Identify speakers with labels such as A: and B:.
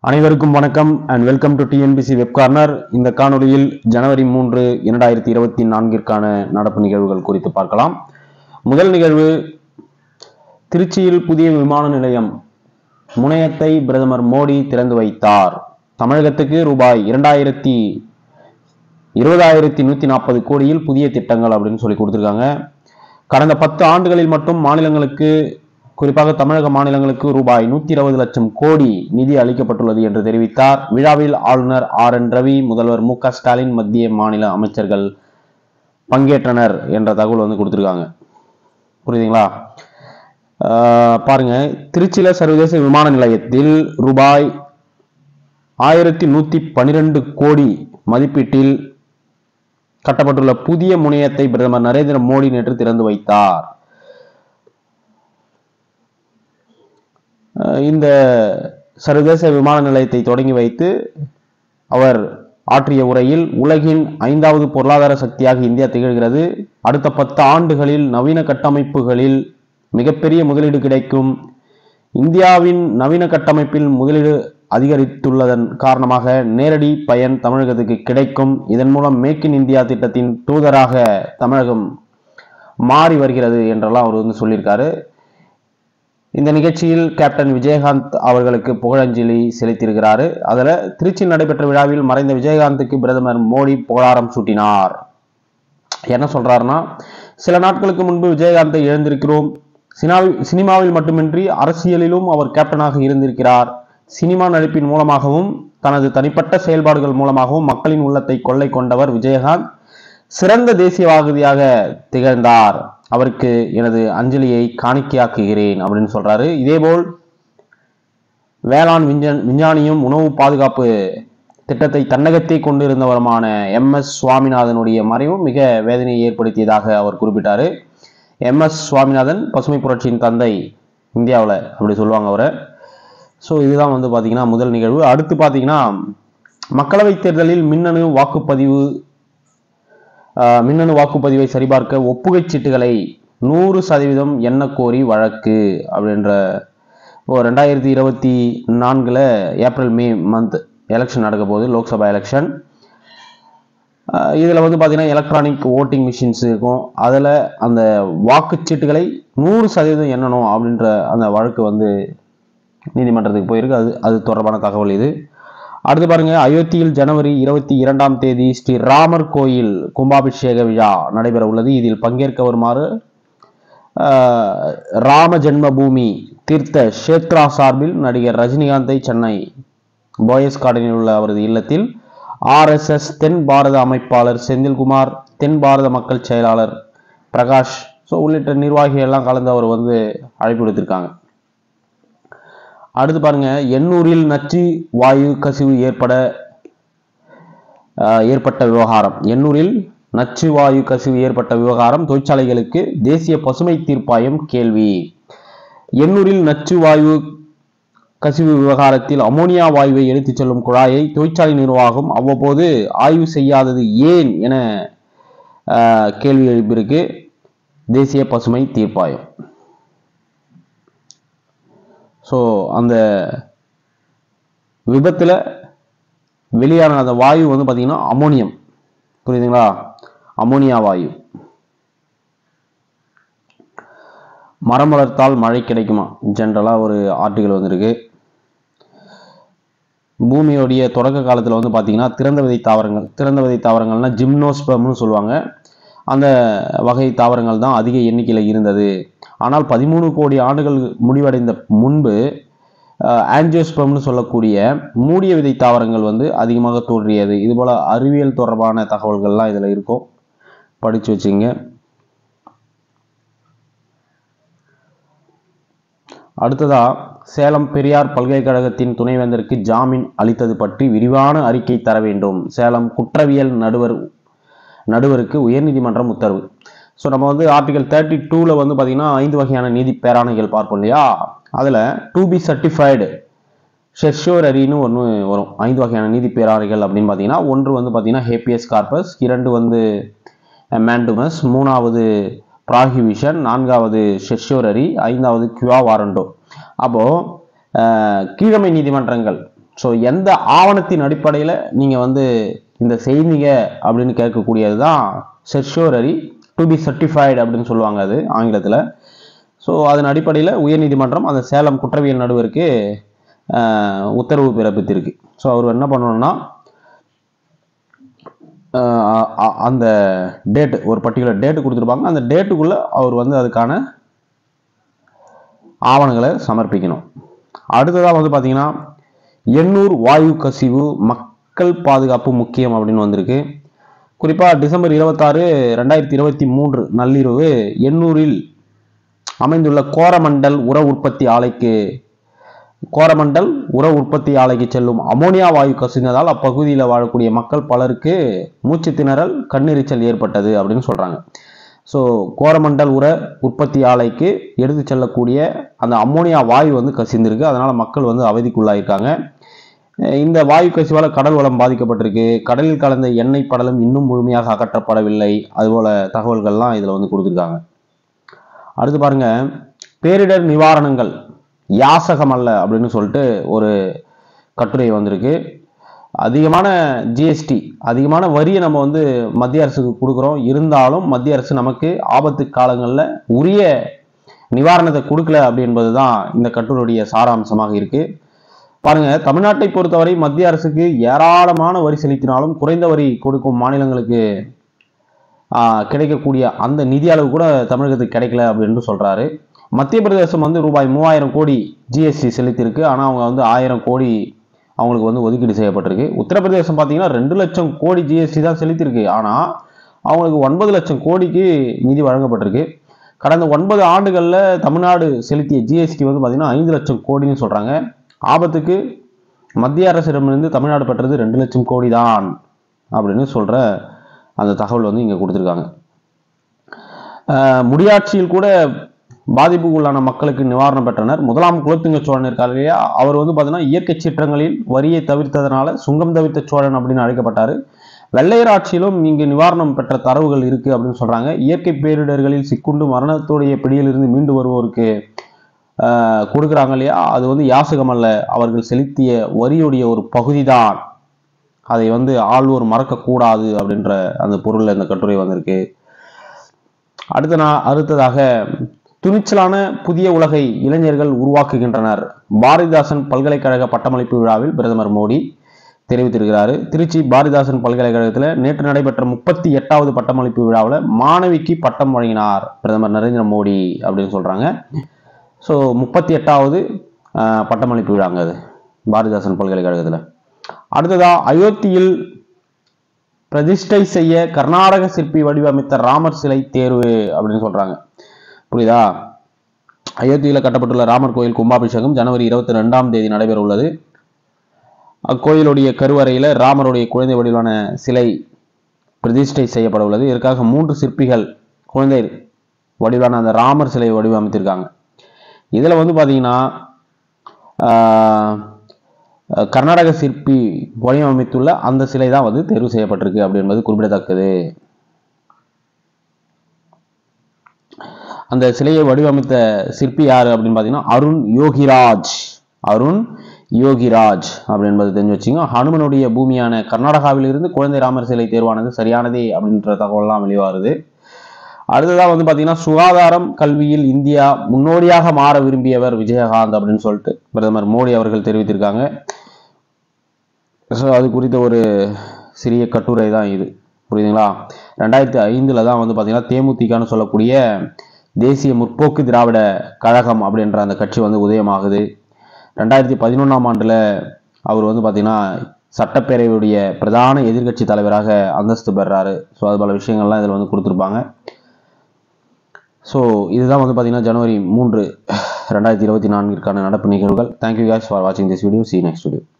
A: அனைவருக்கும் வணக்கம் and welcome to TNPSC web corner இந்த காணொளியில் ஜனவரி மூன்று இரண்டாயிரத்தி இருபத்தி நான்கிற்கான நடப்பு நிகழ்வுகள் குறித்து பார்க்கலாம் முதல் நிகழ்வு திருச்சியில் புதிய விமான நிலையம் முனையத்தை பிரதமர் மோடி திறந்து வைத்தார் தமிழகத்துக்கு ரூபாய் இரண்டாயிரத்தி இருபதாயிரத்தி நூத்தி நாற்பது கோடியில் புதிய திட்டங்கள் அப்படின்னு சொல்லி கொடுத்துருக்காங்க கடந்த பத்து ஆண்டுகளில் மட்டும் மாநிலங்களுக்கு குறிப்பாக தமிழக மாநிலங்களுக்கு ரூபாய் நூத்தி இருபது லட்சம் கோடி நிதி அளிக்கப்பட்டுள்ளது என்று தெரிவித்தார் விழாவில் ஆளுநர் ஆர் என் ரவி முதல்வர் மு க ஸ்டாலின் மத்திய மாநில அமைச்சர்கள் பங்கேற்றனர் என்ற தகவல் வந்து கொடுத்துருக்காங்க புரியுதுங்களா ஆஹ் பாருங்க திருச்சியில சர்வதேச விமான நிலையத்தில் ரூபாய் ஆயிரத்தி நூத்தி பனிரெண்டு கோடி மதிப்பீட்டில் கட்டப்பட்டுள்ள புதிய முனையத்தை பிரதமர் நரேந்திர மோடி நேற்று திறந்து வைத்தார் அஹ் இந்த சர்வதேச விமான நிலையத்தை தொடங்கி வைத்து அவர் ஆற்றிய உரையில் உலகின் ஐந்தாவது பொருளாதார சக்தியாக இந்தியா திகழ்கிறது அடுத்த பத்து ஆண்டுகளில் நவீன கட்டமைப்புகளில் மிகப்பெரிய முதலீடு கிடைக்கும் இந்தியாவின் நவீன கட்டமைப்பில் முதலீடு அதிகரித்துள்ளதன் காரணமாக நேரடி பயன் தமிழகத்துக்கு கிடைக்கும் இதன் மூலம் மேக் இன் இந்தியா திட்டத்தின் தூதராக தமிழகம் மாறி வருகிறது என்றெல்லாம் அவர் வந்து சொல்லியிருக்காரு இந்த நிகழ்ச்சியில் கேப்டன் விஜயகாந்த் அவர்களுக்கு புகழஞ்சலி செலுத்தியிருக்கிறாரு அதுல திருச்சி நடைபெற்ற விழாவில் மறைந்த விஜயகாந்துக்கு பிரதமர் மோடி புகழாரம் சூட்டினார் என்ன சொல்றாருன்னா சில நாட்களுக்கு முன்பு விஜயகாந்தை இழந்திருக்கிறோம் சினாவில் சினிமாவில் மட்டுமின்றி அரசியலிலும் அவர் கேப்டனாக இருந்திருக்கிறார் சினிமா நடிப்பின் மூலமாகவும் தனது தனிப்பட்ட செயல்பாடுகள் மூலமாகவும் மக்களின் உள்ளத்தை கொள்ளை கொண்டவர் விஜயகாந்த் சிறந்த தேசியவாதியாக திகழ்ந்தார் அவருக்கு எனது அஞ்சலியை காணிக்கையாக்குகிறேன் அப்படின்னு சொல்றாரு இதேபோல் வேளாண் விஞ்ஞான் விஞ்ஞானியும் உணவு பாதுகாப்பு திட்டத்தை தன்னகத்தே கொண்டிருந்தவருமான எம் எஸ் சுவாமிநாதனுடைய மறைவும் மிக வேதனையை ஏற்படுத்தியதாக அவர் குறிப்பிட்டாரு எம் எஸ் சுவாமிநாதன் பசுமை புரட்சியின் தந்தை இந்தியாவில் அப்படி சொல்லுவாங்க அவரை ஸோ இதுதான் வந்து பார்த்தீங்கன்னா முதல் நிகழ்வு அடுத்து பார்த்தீங்கன்னா மக்களவைத் தேர்தலில் மின்னணு வாக்குப்பதிவு ஆஹ், மின்னணு வாக்குப்பதிவை சரிபார்க்க ஒப்புகைச் சீட்டுகளை நூறு சதவீதம் எண்ண கோரி வழக்கு அப்படின்ற இப்போ ரெண்டாயிரத்தி இருபத்தி நான்கில் ஏப்ரல் மே மந்த் எலெக்ஷன் நடக்க போகுது லோக்சபா எலெக்ஷன் இதில் வந்து பார்த்தீங்கன்னா எலக்ட்ரானிக் ஓட்டிங் மிஷின்ஸ் இருக்கும் அதில் அந்த வாக்குச்சீட்டுகளை நூறு சதவீதம் எண்ணணும் அப்படின்ற அந்த வழக்கு வந்து நீதிமன்றத்துக்கு போயிருக்கு அது அது தொடர்பான தகவல் இது அடுத்து பாருங்க அயோத்தியில் ஜனவரி இருபத்தி இரண்டாம் தேதி ஸ்ரீ ராமர் கோயில் கும்பாபிஷேக விழா நடைபெற உள்ளது இதில் பங்கேற்க வருமாறு ஆஹ், ராம ஜென்மபூமி தீர்த்த ஷேத்ரா சார்பில் நடிகர் ரஜினிகாந்தை சென்னை போயஸ் கார்டனில் உள்ள அவரது இல்லத்தில் ஆர்எஸ்எஸ் தென் பாரத அமைப்பாளர் செந்தில்குமார் தென் பாரத மக்கள் செயலாளர் பிரகாஷ் ஸோ உள்ளிட்ட நிர்வாகிகள் எல்லாம் கலந்து அவர் வந்து அழைப்பு விடுத்திருக்காங்க அடுத்து பாருங்க எண்ணூரில் நச்சு வாயு கசிவு ஏற்பட ஆஹ், ஏற்பட்ட விவகாரம் எண்ணூரில் நச்சு வாயு கசிவு ஏற்பட்ட விவகாரம் தொழிற்சாலைகளுக்கு தேசிய பசுமை தீர்ப்பாயம் கேள்வி எண்ணூரில் நச்சு வாயு கசிவு விவகாரத்தில் அமோனியா வாயுவை எடுத்துச் செல்லும் குழாயை தொழிற்சாலை நிர்வாகம் அவ்வப்போது ஆய்வு செய்யாதது ஏன் என ஆஹ், கேள்வி எழுப்பியிருக்கு தேசிய பசுமை தீர்ப்பாயம் ஸோ அந்த விபத்தில் வெளியான அந்த வாயு வந்து பார்த்தீங்கன்னா அமோனியம் புரியுதுங்களா அமோனியா வாயு மரம் வளர்த்தால் மழை கிடைக்குமா ஜென்ரலாக ஒரு ஆர்டிகல் வந்திருக்கு பூமியோடைய தொடக்க காலத்தில் வந்து பார்த்தீங்கன்னா திறந்த விதை தாவரங்கள் திறந்த விதை தாவரங்கள்னா ஜிம்னோஸ்பம்னு சொல்லுவாங்க அந்த வகை தாவரங்கள் தான் அதிக எண்ணிக்கையில் இருந்தது ஆனால் பதிமூணு கோடி ஆண்டுகள் முடிவடைந்த முன்பு ஆன்ஜியோஸ்பம்னு சொல்லக்கூடிய மூடிய விதை தாவரங்கள் வந்து அதிகமாக தோன்றியது இதுபோல் அறிவியல் தொடர்பான தகவல்கள்லாம் இதில் இருக்கும் படித்து வச்சுங்க அடுத்ததா சேலம் பெரியார் பல்கலைக்கழகத்தின் துணைவேந்தருக்கு ஜாமீன் அளித்தது பற்றி விரிவான அறிக்கை தர வேண்டும் சேலம் குற்றவியல் நடுவர் நடுவருக்கு உயர்நீதிமன்றம் உத்தரவு ஸோ நம்ம வந்து ஆர்டிகல் தேர்ட்டி டூவில் வந்து பார்த்தீங்கன்னா ஐந்து வகையான நீதி பேராணைகள் பார்ப்போம் இல்லையா அதில் டு பி சர்டிஃபைடு செர்ஷோரரின்னு ஒன்று வரும் ஐந்து வகையான நீதி பேராணைகள் அப்படின்னு பார்த்தீங்கன்னா ஒன்று வந்து பார்த்தீங்கன்னா ஹேப்பியஸ் கார்பஸ் இரண்டு வந்து மேண்டுமஸ் மூணாவது ப்ராஹிபிஷன் நான்காவது செர்ஷோரரி ஐந்தாவது கியூவா வாரண்டோ அப்போது கீழமை நீதிமன்றங்கள் ஸோ எந்த ஆவணத்தின் அடிப்படையில் நீங்கள் வந்து இந்த செய்திங்க அப்படின்னு கேட்கக்கூடியது தான் செர்ஷோரரி டு பி சர்டிஃபைடு அப்படின்னு சொல்லுவாங்க அது ஆங்கிலத்தில் ஸோ அதன் அடிப்படையில் உயர்நீதிமன்றம் அந்த சேலம் குற்றவியல் நடுவருக்கு ஆஹ், உத்தரவு பிறப்பித்திருக்கு ஸோ அவர் என்ன பண்ணணும்னா ஆஹ், அ- அந்த டேட்டு ஒரு பர்டிகுலர் டேட்டு கொடுத்துருப்பாங்க அந்த டேட்டுக்குள்ளே அவர் வந்து அதுக்கான ஆவணங்களை சமர்ப்பிக்கணும் அடுத்ததாக வந்து பார்த்தீங்கன்னா எண்ணூர் வாயு கசிவு மக்கள் பாதுகாப்பு முக்கியம் அப்படின்னு வந்திருக்கு குறிப்பாக டிசம்பர் இருபத்தாறு ரெண்டாயிரத்தி இருபத்தி மூன்று நள்ளிரவு எண்ணூரில் அமைந்துள்ள கோரமண்டல் உர உற்பத்தி ஆலைக்கு கோரமண்டல் உர உற்பத்தி ஆலைக்கு செல்லும் அமோனியா வாயு கசிந்ததால் அப்பகுதியில் வாழக்கூடிய மக்கள் பலருக்கு மூச்சு திணறல் கண்ணெரிச்சல் ஏற்பட்டது அப்படின்னு சொல்றாங்க ஸோ கோரமண்டல் உர உற்பத்தி ஆலைக்கு எடுத்து செல்லக்கூடிய அந்த அம்மோனியா வாயு வந்து கசிந்திருக்கு அதனால மக்கள் வந்து அவதிக்குள்ளாயிருக்காங்க அஹ் இந்த வாயு கசிவால் கடல் வளம் பாதிக்கப்பட்டிருக்கு கடலில் கலந்த எண்ணெய் படலம் இன்னும் முழுமையாக அகற்றப்படவில்லை அதுபோல தகவல்கள்லாம் இதில் வந்து கொடுத்துருக்காங்க அடுத்து பாருங்க பேரிடர் நிவாரணங்கள் யாசகம் அல்ல அப்படின்னு சொல்லிட்டு ஒரு கட்டுரை வந்திருக்கு அதிகமான ஜிஎஸ்டி அதிகமான வரியை நம்ம வந்து மத்திய அரசுக்கு கொடுக்குறோம் இருந்தாலும் மத்திய அரசு நமக்கு ஆபத்து காலங்களில் உரிய நிவாரணத்தை கொடுக்கல அப்படின்பது தான் இந்த கட்டுரையுடைய சாராம்சமாக இருக்கு பாருங்க தமிழ்நாட்டை பொறுத்தவரை மத்திய அரசுக்கு ஏராளமான வரி செலுத்தினாலும் குறைந்த வரி கொடுக்கும் மாநிலங்களுக்கு ஆஹ், கிடைக்கக்கூடிய அந்த நிதி அளவு கூட தமிழகத்துக்கு கிடைக்கல அப்படின்னு சொல்றாரு மத்திய பிரதேசம் வந்து ரூபாய் மூவாயிரம் கோடி ஜிஎஸ்டி செலுத்தியிருக்கு ஆனால் அவங்க வந்து ஆயிரம் கோடி அவங்களுக்கு வந்து ஒதுக்கீடு செய்யப்பட்டிருக்கு உத்தரப்பிரதேசம் பார்த்தீங்கன்னா ரெண்டு லட்சம் கோடி ஜிஎஸ்டி தான் செலுத்தியிருக்கு ஆனால் அவங்களுக்கு ஒன்பது லட்சம் கோடிக்கு நிதி வழங்கப்பட்டிருக்கு கடந்த ஒன்பது ஆண்டுகளில் தமிழ்நாடு செலுத்திய ஜிஎஸ்டி வந்து பார்த்தீங்கன்னா ஐந்து லட்சம் கோடின்னு சொல்கிறாங்க ஆபத்துக்கு மத்திய அரசிடமிருந்து தமிழ்நாடு பெற்றது ரெண்டு லட்சம் கோடி தான் அப்படின்னு சொல்கிற அந்த தகவல் வந்து இங்கே கொடுத்துருக்காங்க ஆஹ் முடியாட்சியில் கூட பாதிப்புக்குள்ளான மக்களுக்கு நிவாரணம் பெற்றனர் முதலாம் குலோத்துங்க சோழன் இருக்கார் இல்லையா அவர் வந்து பார்த்தீங்கன்னா இயற்கை சீற்றங்களில் வரியை தவிர்த்ததனால சுங்கம் தவிர்த்த சோழன் அப்படின்னு அழைக்கப்பட்டார் வெள்ளையர் ஆட்சியிலும் இங்கு நிவாரணம் பெற்ற தரவுகள் இருக்கு அப்படின்னு சொல்றாங்க இயற்கை பேரிடர்களில் சிக்குண்டு மரணத்துடைய பிடியிலிருந்து மீண்டு வருவோருக்கு ஆஹ், கொடுக்குறாங்க இல்லையா அது வந்து யாசகம் அல்ல அவர்கள் செலுத்திய வரியுடைய ஒரு பகுதிதான் அதை வந்து ஆள்வோர் மறக்கக்கூடாது அப்படின்ற அந்த பொருள்ல இந்த கட்டுரை வந்திருக்கு அடுத்த நா அடுத்ததாக துணிச்சலான புதிய உலகை இளைஞர்கள் உருவாக்குகின்றனர் பாரதிதாசன் பல்கலைக்கழக பட்டமளிப்பு விழாவில் பிரதமர் மோடி தெரிவித்திருக்கிறாரு திருச்சி பாரதிதாசன் பல்கலைக்கழகத்தில் நேற்று நடைபெற்ற முப்பத்தி எட்டாவது பட்டமளிப்பு விழாவில் மாணவிக்கு பட்டம் வழங்கினார் பிரதமர் நரேந்திர மோடி அப்படின்னு சொல்றாங்க ஸோ முப்பத்தி எட்டாவது பட்டமளிப்பு விழாங்க அது பாரதிதாசன் பல்கலைக்கழகத்தில் அடுத்ததா அயோத்தியில் பிரதிஷ்டை செய்ய கர்நாடக சிற்பி வடிவமைத்த ராமர் சிலை தேர்வு அப்படின்னு சொல்றாங்க புரியுதா அயோத்தியில் கட்டப்பட்டுள்ள ராமர் கோயில் கும்பாபிஷேகம் ஜனவரி இருபத்தி ரெண்டாம் தேதி நடைபெற உள்ளது அக்கோயிலுடைய கருவறையில் ராமருடைய குழந்தை வடிவான சிலை பிரதிஷ்டை செய்யப்பட உள்ளது இதற்காக மூன்று சிற்பிகள் குழந்தை வடிவான அந்த ராமர் சிலையை வடிவமைத்திருக்காங்க இதில் வந்து பார்த்தீங்கன்னா ஆஹ், கர்நாடக சிற்பி வடிவமைத்துள்ள அந்த சிலை தான் வந்து தேர்வு செய்யப்பட்டிருக்கு அப்படி என்பது குறிப்பிடத்தக்கது அந்த சிலையை வடிவமைத்த சிற்பி யாரு அப்படின்னு பார்த்தீங்கன்னா அருண் யோகிராஜ் அருண் யோகிராஜ் அப்படி என்பது தெரிஞ்சு வச்சுங்க ஹனுமனுடைய பூமியான கர்நாடகாவிலிருந்து குழந்தை ராமர் சிலை தேர்வானது சரியானதே அப்படின்ற தகவல்லாம் வெளிவாருது அடுத்ததாக வந்து பார்த்தீங்கன்னா சுகாதாரம் கல்வியில் இந்தியா முன்னோடியாக மாற விரும்பியவர் விஜயகாந்த் அப்படின்னு சொல்லிட்டு பிரதமர் மோடி அவர்கள் தெரிவித்திருக்காங்க ஸோ அது குறித்த ஒரு சிறிய கட்டுரை தான் இது புரியுதுங்களா ரெண்டாயிரத்தி ஐந்தில் தான் வந்து பார்த்தீங்கன்னா தேமுதிகன்னு சொல்லக்கூடிய தேசிய முற்போக்கு திராவிட கழகம் அப்படின்ற அந்த கட்சி வந்து உதயமாகுது ரெண்டாயிரத்தி பதினொன்றாம் ஆண்டில் அவர் வந்து பார்த்தீங்கன்னா சட்டப்பேரவையுடைய பிரதான எதிர்க்கட்சி தலைவராக அந்தஸ்து பெறாரு ஸோ அது பல விஷயங்கள்லாம் இதில் வந்து கொடுத்துருப்பாங்க ஸோ இதுதான் வந்து பார்த்தீங்கன்னா ஜனவரி மூன்று ரெண்டாயிரத்தி இருபத்தி நான்கிற்கான நடப்பு நிகழ்வுகள் தேங்க்யூ guys ஃபார் வாட்சிங் this video see you next video